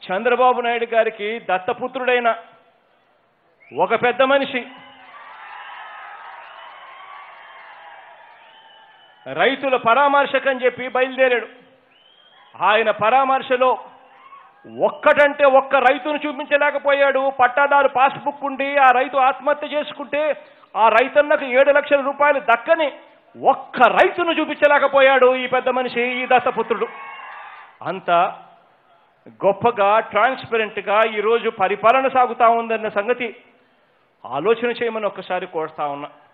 చంద్రబాబు నాయుడు గారికి దత్తపుత్రుడైన ఒక పెద్ద మనిషి రైతుల పరామర్శకని చెప్పి బయలుదేరాడు ఆయన పరామర్శలో ఒక్కటంటే ఒక్క రైతును చూపించలేకపోయాడు పట్టాదారు పాస్బుక్ ఉండి ఆ రైతు ఆత్మహత్య చేసుకుంటే ఆ రైతన్నకు ఏడు లక్షల రూపాయలు దక్కని ఒక్క రైతును చూపించలేకపోయాడు ఈ పెద్ద మనిషి ఈ దత్తపుత్రుడు అంత గొప్పగా ట్రాన్స్పరెంట్గా ఈరోజు పరిపాలన సాగుతా ఉందన్న సంగతి ఆలోచన చేయమని ఒక్కసారి కోరుతా ఉన్నా